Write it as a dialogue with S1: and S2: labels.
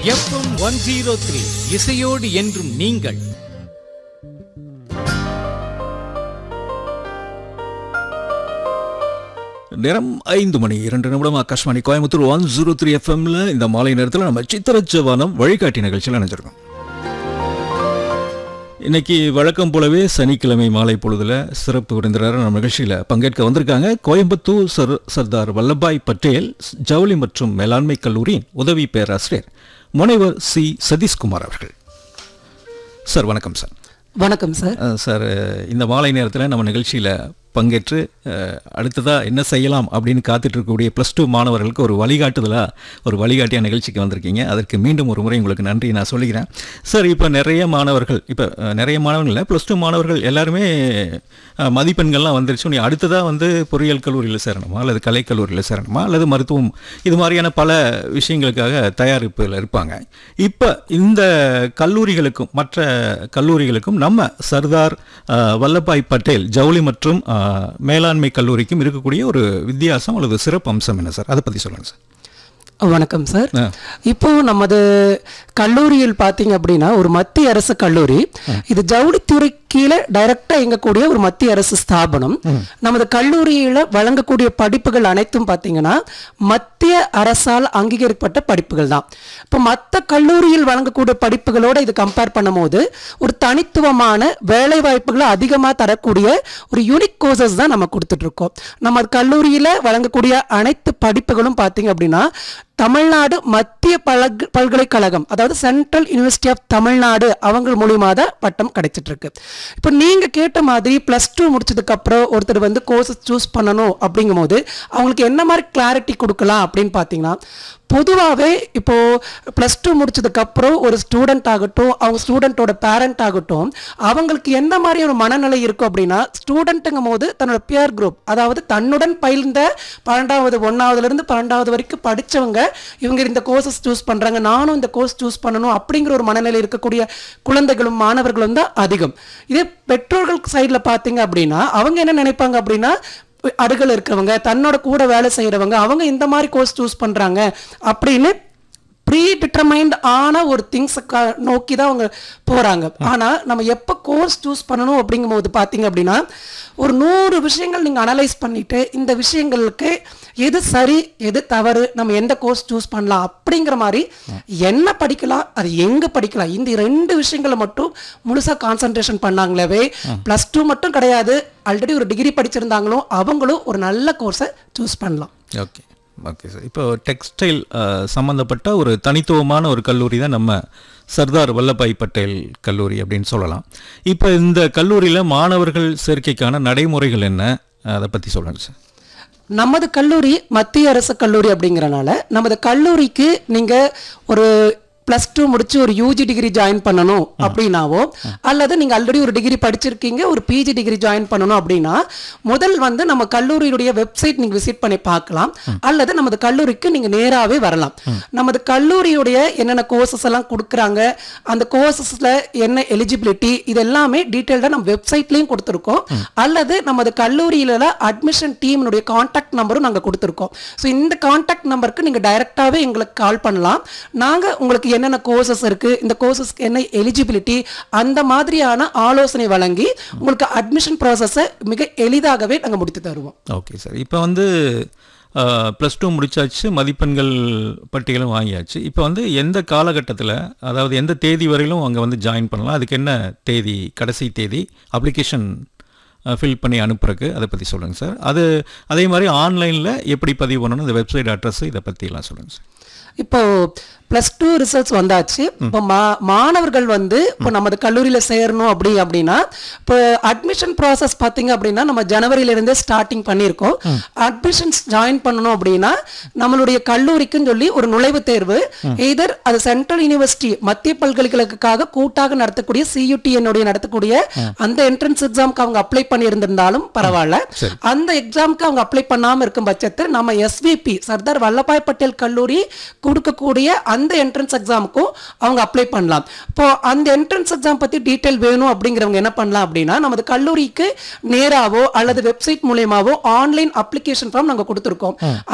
S1: FM one zero three இசையோடு என்றும் நீங்கள்
S2: நேரம் ஐந்து மணி இரண்டு நிமிடம் Akashvani Coimbatore one zero three எஃப்எம்ல இந்த மாலை நேரத்தில் நம்ம சித்திரச்சவானம் வழிகாட்டி நிகழ்ச்சியில் நினைச்சிருக்கோம் இன்னைக்கு வழக்கம் போலவே சனிக்கிழமை மாலை பொழுதுல சிறப்பு விருந்தினர் நம்ம நிகழ்ச்சியில் பங்கேற்க வந்திருக்காங்க கோயம்புத்தூர் சர் சர்தார் வல்லபாய் பட்டேல் ஜவுளி மற்றும் மேலாண்மை கல்லூரியின் உதவி பேராசிரியர் முனைவர் சி சதீஷ்குமார் அவர்கள் சார் வணக்கம் சார்
S3: வணக்கம் சார்
S2: அஹ் சார் இந்த மாலை நேரத்தில் நம்ம நிகழ்ச்சியில் பங்கேற்று அடுத்ததாக என்ன செய்யலாம் அப்படின்னு காத்துட்டு இருக்கக்கூடிய ப்ளஸ் டூ மாணவர்களுக்கு ஒரு வழிகாட்டுதலாக ஒரு வழிகாட்டியாக நிகழ்ச்சிக்கு வந்திருக்கீங்க அதற்கு மீண்டும் ஒரு முறை உங்களுக்கு நன்றி நான் சொல்லிக்கிறேன் சார் இப்போ நிறைய மாணவர்கள் இப்போ நிறைய மாணவர்கள் இல்லை ப்ளஸ் டூ மாணவர்கள் எல்லாருமே அஹ், மதிப்பெண்கள்லாம் வந்துருச்சு நீ அடுத்ததாக வந்து பொறியியல் கல்லூரியில் சேரணுமா அல்லது கலைக்கல்லூரியில் சேரணுமா அல்லது மருத்துவம் இது மாதிரியான பல விஷயங்களுக்காக தயாரிப்பில் இருப்பாங்க இப்போ இந்த கல்லூரிகளுக்கும் மற்ற கல்லூரிகளுக்கும் நம்ம சர்தார் அஹ், வல்லபாய் பட்டேல் ஜவுளி மற்றும் அஹ், மேலாண்மை கல்லூரிக்கும் இருக்கக்கூடிய ஒரு வித்தியாசம் அல்லது சிறப்பு அம்சம் என்ன சார் அதை பற்றி சொல்லுங்கள் சார்
S3: வணக்கம் சார்
S2: ஆ.
S3: இப்போ நமது கல்லூரியில் பார்த்தீங்க அப்படின்னா ஒரு மத்திய அரசு கல்லூரி இது ஜவுளித்துறை கீழே டைரக்டா இயங்கக்கூடிய ஒரு மத்திய அரசு ஸ்தாபனம் நமது கல்லூரியில வழங்கக்கூடிய படிப்புகள் அனைத்தும் பார்த்தீங்கன்னா மத்திய அரசால் அங்கீகரிக்கப்பட்ட படிப்புகள் தான் இப்போ மற்ற கல்லூரியில் வழங்கக்கூடிய படிப்புகளோட இது கம்பேர் பண்ணும்போது ஒரு தனித்துவமான வேலை வாய்ப்புகளை அதிகமாக தரக்கூடிய ஒரு யூனிக் கோர்சஸ் தான் நம்ம கொடுத்துட்டு இருக்கோம் நம்ம கல்லூரியில் வழங்கக்கூடிய அனைத்து படிப்புகளும் பார்த்தீங்க அப்படின்னா தமிழ்நாடு மத்திய பல்க பல்கலைக்கழகம் அதாவது சென்ட்ரல் யூனிவர்சிட்டி ஆஃப் தமிழ்நாடு அவங்க மூலியமா தான் பட்டம் கிடைச்சிட்டு இருக்கு இப்போ நீங்க கேட்ட மாதிரி ப்ளஸ் டூ முடிச்சதுக்கு அப்புறம் ஒருத்தர் வந்து கோர்சஸ் சூஸ் பண்ணணும் அப்படிங்கும்போது அவங்களுக்கு என்ன மாதிரி கிளாரிட்டி கொடுக்கலாம் அப்படின்னு பார்த்தீங்கன்னா பொதுவாகவே இப்போ ப்ளஸ் டூ முடிச்சதுக்கப்புறம் ஒரு ஸ்டூடெண்ட் ஆகட்டும் அவங்க ஸ்டூடெண்ட்டோட பேரண்ட் ஆகட்டும் அவங்களுக்கு எந்த மாதிரி ஒரு மனநிலை இருக்கும் அப்படின்னா ஸ்டூடெண்ட்டுங்கும் போது தன்னோட பியர் குரூப் அதாவது தன்னுடன் பயிர்ந்த பன்னெண்டாவது ஒன்றாவதுலேருந்து பன்னெண்டாவது வரைக்கும் படிச்சவங்க இவங்க இந்த கோர்சஸ் சூஸ் பண்ணுறாங்க நானும் இந்த கோர்ஸ் சூஸ் பண்ணணும் அப்படிங்கிற ஒரு மனநிலை இருக்கக்கூடிய குழந்தைகளும் மாணவர்களும் தான் அதிகம் இதே பெற்றோர்கள் சைடில் பார்த்தீங்க அப்படின்னா அவங்க என்ன நினைப்பாங்க அப்படின்னா அடுகள் இருக்கிறவங்க தன்னோட கூட வேலை செய்கிறவங்க அவங்க இந்த மாதிரி கோர்ஸ் சூஸ் பண்ணுறாங்க அப்படின்னு ப்ரீ டிட்டர்மைண்ட் ஆன ஒரு திங்ஸை நோக்கி தான் அவங்க போகிறாங்க ஆனால் நம்ம எப்போ கோர்ஸ் சூஸ் பண்ணணும் அப்படிங்கும்போது பார்த்தீங்க அப்படின்னா ஒரு நூறு விஷயங்கள் நீங்கள் அனலைஸ் பண்ணிட்டு இந்த விஷயங்களுக்கு எது சரி எது தவறு நம்ம எந்த கோர்ஸ் சூஸ் பண்ணலாம் அப்படிங்கிற மாதிரி என்ன படிக்கலாம் அது எங்கே படிக்கலாம் இந்த ரெண்டு விஷயங்களை மட்டும் முழுசாக கான்சன்ட்ரேஷன் பண்ணாங்களே ப்ளஸ் டூ மட்டும் கிடையாது ஆல்ரெடி ஒரு டிகிரி படிச்சிருந்தாங்களும் அவங்களும் ஒரு நல்ல கோர்ஸை சூஸ் பண்ணலாம்
S2: ஓகே ஓகே சார் இப்போ டெக்ஸ்டைல் சம்மந்தப்பட்ட ஒரு தனித்துவமான ஒரு கல்லூரி தான் நம்ம சர்தார் வல்லபாய் பட்டேல் கல்லூரி அப்படின்னு சொல்லலாம் இப்போ இந்த கல்லூரியில் மாணவர்கள் சேர்க்கைக்கான நடைமுறைகள் என்ன அதை பற்றி சொல்லுங்கள் சார்
S3: நமது கல்லூரி மத்திய அரசு கல்லூரி அப்படிங்கறனால நமது கல்லூரிக்கு நீங்க ஒரு ப்ளஸ் டூ முடிச்சு ஒரு யூஜி டிகிரி ஜாயின் பண்ணணும் அப்படின்னாவோ அல்லது நீங்க ஆல்ரெடி ஒரு டிகிரி படிச்சிருக்கீங்க ஒரு பிஜி டிகிரி ஜாயின் பண்ணணும் அப்படின்னா முதல் வந்து நம்ம கல்லூரியுடைய வெப்சைட் நீங்க விசிட் பண்ணி பார்க்கலாம் அல்லது நமது கல்லூரிக்கு நீங்க நேராவே வரலாம் நமது கல்லூரியுடைய என்னென்ன கோர்சஸ் எல்லாம் கொடுக்குறாங்க அந்த கோர்சஸ்ல என்ன எலிஜிபிலிட்டி இது எல்லாமே டீட்டெயில்டாக நம்ம வெப்சைட்லயும் கொடுத்துருக்கோம் அல்லது நமது கல்லூரியில அட்மிஷன் டீமினுடைய காண்டாக்ட் நம்பரும் நாங்க கொடுத்துருக்கோம் ஸோ இந்த காண்டாக்ட் நம்பருக்கு நீங்க டைரக்டாவே எங்களுக்கு கால் பண்ணலாம் நாங்க உங்களுக்கு என்னென்ன கோர்சஸ் இருக்கு இந்த கோர்சஸ்க்கு என்ன எலிஜிபிலிட்டி அந்த மாதிரியான ஆலோசனை வழங்கி உங்களுக்கு அட்மிஷன் ப்ராசஸை மிக எளிதாகவே நாங்க முடித்து தருவோம்
S2: ஓகே சார் இப்போ வந்து ப்ளஸ் டூ முடிச்சாச்சு மதிப்பெண்கள் பட்டியலும் வாங்கியாச்சு இப்போ வந்து எந்த காலகட்டத்தில் அதாவது எந்த தேதி வரையிலும் அங்கே வந்து ஜாயின் பண்ணலாம் அதுக்கு என்ன தேதி கடைசி தேதி அப்ளிகேஷன் ஃபில் பண்ணி அனுப்புறக்கு அதை பற்றி சொல்லுங்கள் சார் அது அதே மாதிரி ஆன்லைனில் எப்படி பதிவு பண்ணணும் இந்த வெப்சைட் அட்ரஸ் இதை பற்றிலாம் சொல்லுங்கள் சார்
S3: இப்போ ப்ளஸ் டூ ரிசல்ட்ஸ் வந்தாச்சு இப்போ மா மாணவர்கள் வந்து இப்போ நமது கல்லூரியில் சேரணும் அப்படி அப்படின்னா இப்போ அட்மிஷன் ப்ராசஸ் பார்த்தீங்க அப்படின்னா நம்ம ஜனவரியிலேருந்தே ஸ்டார்டிங் பண்ணியிருக்கோம் அட்மிஷன்ஸ் ஜாயின் பண்ணணும் அப்படின்னா நம்மளுடைய கல்லூரிக்குன்னு சொல்லி ஒரு நுழைவுத் தேர்வு எய்தர் அது சென்ட்ரல் யூனிவர்சிட்டி மத்திய பல்கலைக்கழகத்துக்காக கூட்டாக நடத்தக்கூடிய சியூடி என்னுடைய நடத்தக்கூடிய அந்த என்ட்ரன்ஸ் எக்ஸாமுக்கு அவங்க அப்ளை பண்ணியிருந்திருந்தாலும் பரவாயில்ல அந்த எக்ஸாமுக்கு அவங்க அப்ளை பண்ணாமல் இருக்கும் பட்சத்தில் நம்ம எஸ்விபி சர்தார் வல்லபாய் பட்டேல் கல்லூரி கொடுக்கக்கூடிய அந்த என்ட்ரன்ஸ் எக்ஸாமுக்கும் அவங்க அப்ளை பண்ணலாம் இப்போ அந்த என்ட்ரன்ஸ் எக்ஸாம் பத்தி டீட்டெயில் வேணும் அப்படிங்கிறவங்க என்ன பண்ணலாம் அப்படின்னா நமது கல்லூரிக்கு நேராவோ அல்லது வெப்சைட் மூலியமாவோ ஆன்லைன் அப்ளிகேஷன் ஃபார்ம் நாங்க கொடுத்துருக்கோம்